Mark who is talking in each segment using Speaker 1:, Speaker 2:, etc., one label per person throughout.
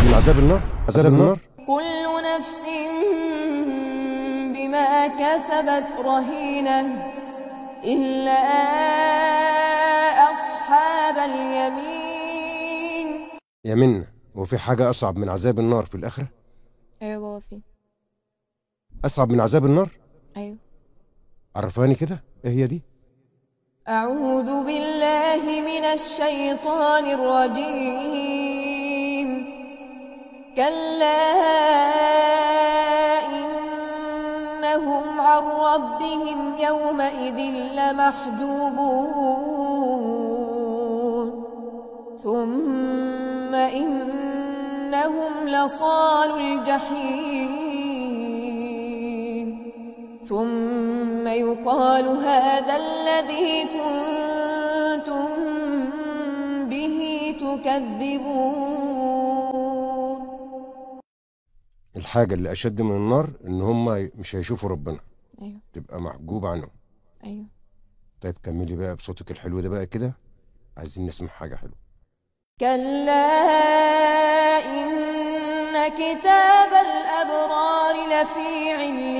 Speaker 1: من عذاب النار عذاب النار
Speaker 2: كل نفس بما كسبت رهينة إلا أصحاب اليمين
Speaker 1: يا منى هو في حاجة أصعب من عذاب النار في الآخرة
Speaker 2: أيوة بابا في
Speaker 1: أصعب من عذاب النار
Speaker 2: أيوة
Speaker 1: عرفاني كده إيه هي دي
Speaker 2: أعوذ بالله من الشيطان الرجيم كلا إنهم عن ربهم يومئذ لمحجوبون ثم إنهم لصال الجحيم ثم يقال هذا الذي كنتم به تكذبون
Speaker 1: الحاجة اللي أشد من النار إن هم مش هيشوفوا ربنا
Speaker 2: أيوة
Speaker 1: تبقى محجوب عنهم
Speaker 2: أيوة
Speaker 1: طيب كملي بقى بصوتك الحلو ده بقى كده عايزين نسمع حاجة حلوة
Speaker 2: كلا إن كتاب الأبرار لفي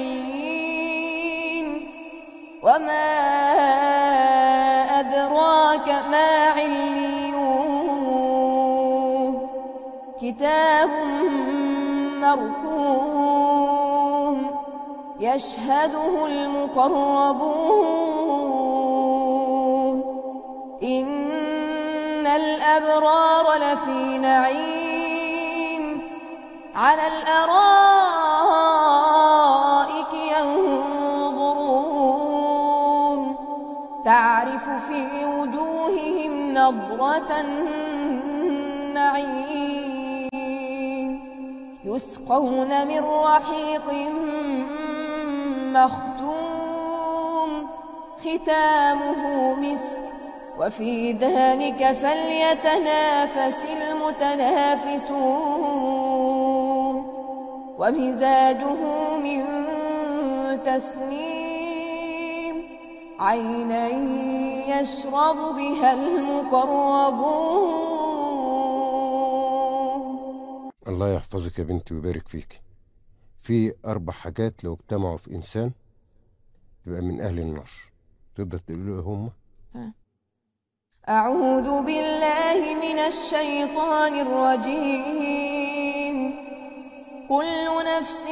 Speaker 2: عليين وما أدراك ما عليون كتاب مرقوم يشهده المقربون إن الأبرار لفي نعيم على الأرائك ينظرون تعرف في وجوههم نضرة النعيم يسقون من رحيق مختوم ختامه مسك وفي ذلك فليتنافس المتنافسون ومزاجه من تسنيم عينا يشرب بها المقربون
Speaker 1: الله يحفظك يا بنتي ويبارك فيك في أربع حاجات لو اجتمعوا في إنسان يبقى من أهل النار تقدر تقول له إيه هم
Speaker 2: أعوذ بالله من الشيطان الرجيم كل نفس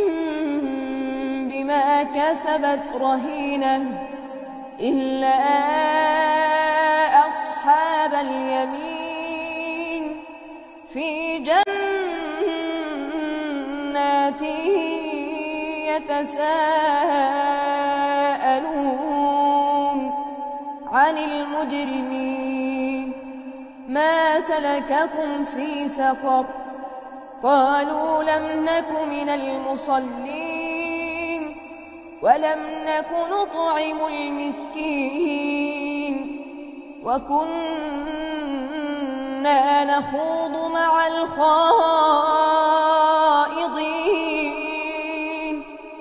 Speaker 2: بما كسبت رهينة إلا أصحاب اليمين في جنات يتساءلون عن المجرمين ما سلككم في سقر قالوا لم نك من المصلين ولم نك نطعم المسكين وكنا نخوض مع الخائضين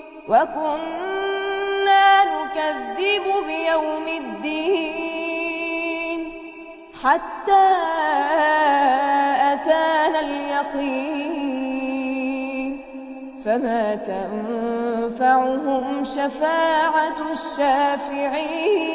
Speaker 2: وكنا نكذب بيوم الدين حتى أتانا اليقين فما تنفعهم شفاعة الشافعين